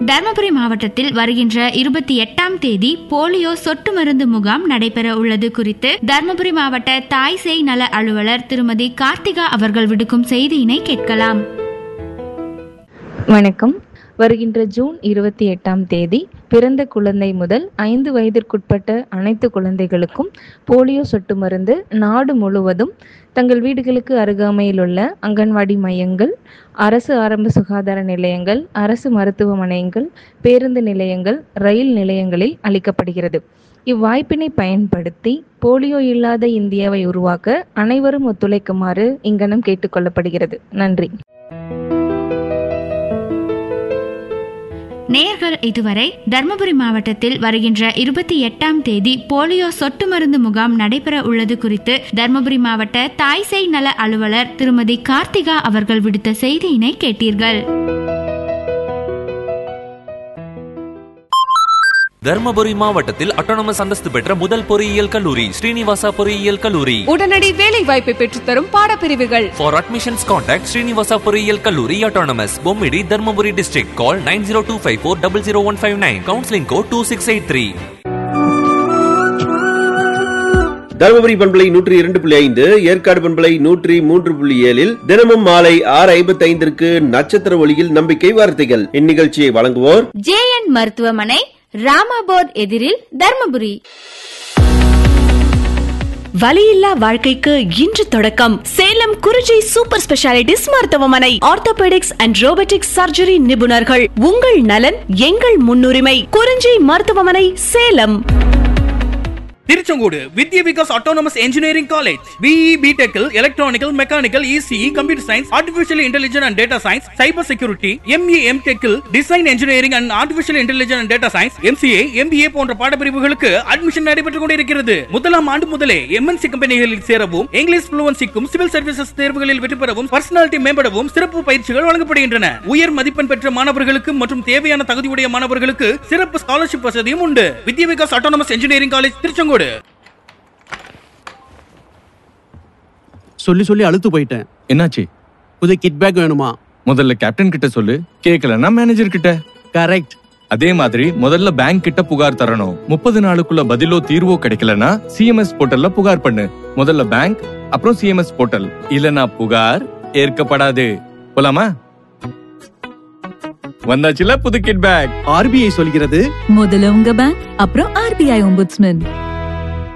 தருமபுரி மாவட்டத்தில் வருகின்ற இருபத்தி எட்டாம் தேதி போலியோ சொட்டு மருந்து முகாம் நடைபெற உள்ளது குறித்து தருமபுரி மாவட்ட தாய் சேய் நல அலுவலர் திருமதி கார்த்திகா அவர்கள் விடுக்கும் செய்தியினை கேட்கலாம் வணக்கம் வருகின்ற ஜூன் இருபத்தி எட்டாம் தேதி பிறந்த குழந்தை முதல் ஐந்து வயதிற்குட்பட்ட அனைத்து குழந்தைகளுக்கும் போலியோ சொட்டு மருந்து நாடு முழுவதும் தங்கள் வீடுகளுக்கு அருகாமையில் உள்ள அங்கன்வாடி மையங்கள் அரசு ஆரம்ப சுகாதார நிலையங்கள் அரசு மருத்துவமனைகள் பேருந்து நிலையங்கள் ரயில் நிலையங்களில் அளிக்கப்படுகிறது இவ்வாய்ப்பினை பயன்படுத்தி போலியோ இல்லாத இந்தியாவை உருவாக்க அனைவரும் ஒத்துழைக்குமாறு இங்கனம் கேட்டுக்கொள்ளப்படுகிறது நன்றி நேயர்கள் இதுவரை தருமபுரி மாவட்டத்தில் வருகின்ற இருபத்தி எட்டாம் தேதி போலியோ சொட்டு மருந்து முகாம் நடைபெற உள்ளது குறித்து தருமபுரி மாவட்ட தாய் சேய் நல அலுவலர் திருமதி கார்த்திகா அவர்கள் விடுத்த செய்தியினை கேட்டீர்கள் தர்மபுரி மாவட்டத்தில் அட்டானமஸ் அந்தஸ்து பெற்ற முதல் பொறியியல் கல்லூரி ஸ்ரீனிவாசா பொறியியல் கல்லூரி உடனடி வேலை வாய்ப்பை பெற்றுத்தரும் பாடப்பிரிவுகள் ஃபார் அட்மிஷன்ஸ் கான்டாக்ட் ஸ்ரீனிவாசா பொறியியல் கல்லூரி autonomous Bommidi Dharmapuri district call nine zero two five four double zero one five nine counselling code two six eight three Dharmapuri பண்பலை நூற்றி இரண்டு புள்ளி ஐந்து ஏற்காடு பண்பலை நூற்றி மூன்று புள்ளி ஏழில் தினமும் மாலை ஆறு ஐம்பத்தி ஐந்திற்கு நட்சத்திர ஒளியில் நம்பிக்கை வார்த்தைகள் இந்நிகழ்ச்சியை வழங்குவோர் ஜேஎன் மருத்துவமனை ராமாபோர்ட் எதிரில் தர்மபுரி வலியில்லா வாழ்க்கைக்கு இன்று தொடக்கம் சேலம் குறிஞ்சி சூப்பர் ஸ்பெஷாலிட்டிஸ் மருத்துவமனை ஆர்த்தோபெடிக்ஸ் அண்ட் ரோபோட்டிக்ஸ் சர்ஜரி நிபுணர்கள் உங்கள் நலன் எங்கள் முன்னுரிமை குறிஞ்சி மருத்துவமனை Salem Tiruchengode Vidya Vikas autonomous engineering college BE பிடெக்கில் electronical mechanical ECE computer science artificial intelligence and data science cyber security ME M டெக்கில் design engineering and artificial intelligence and data science MCA MBA போன்ற பாடப்பிரிவுகளுக்கு அட்மிஷன் நடைபெற்றுக் கொண்டிருக்கிறது முதலாம் ஆண்டு முதலே எம்என்சி கம்பெனிகளில் சேரவும் இங்கிலீஷ் புளுவன்சிக்கும் சிவில் சர்வீசஸ் தேர்வுகளில் வெற்றி பெறவும் பர்சனாலிட்டி மேம்படவும் சிறப்பு பயிற்சிகள் வழங்கப்படுகின்றன உயர் மதிப்பெண் பெற்ற மாணவர்களுக்கு மற்றும் தேவையான தகுதியுடைய மாணவர்களுக்கு சிறப்பு ஸ்காலர்ஷிப் வசதியும் உண்டு Vidya Vikas autonomous engineering college Tiruchengode சொல்லி சொல்லி அழுத்து போயிட்டேன் என்னாச்சு புது கிட் பேக் வேணுமா முதல்ல கேப்டன் கிட்ட சொல்லு கேட்கலன்னா மேனேஜர் கிட்ட கரெக்ட் அதே மாதிரி முதல்ல பேங்க் கிட்ட புகார் தரணும் முப்பது நாளுக்குள்ள பதிலோ தீர்வோ கிடைக்கலனா சிஎம்எஸ் போர்ட்டல்ல புகார் பண்ணு முதல்ல பேங்க் அப்புறம் சிஎம்எஸ் போர்ட்டல் இல்லனா புகார் ஏற்கப்படாது போலாமா வந்தாச்சுல புது கிட் பேக் ஆர்பிஐ சொல்கிறது முதல்ல உங்க பேங்க் அப்புறம் ஆர்பிஐ ஒம்புட்ஸ்மேன்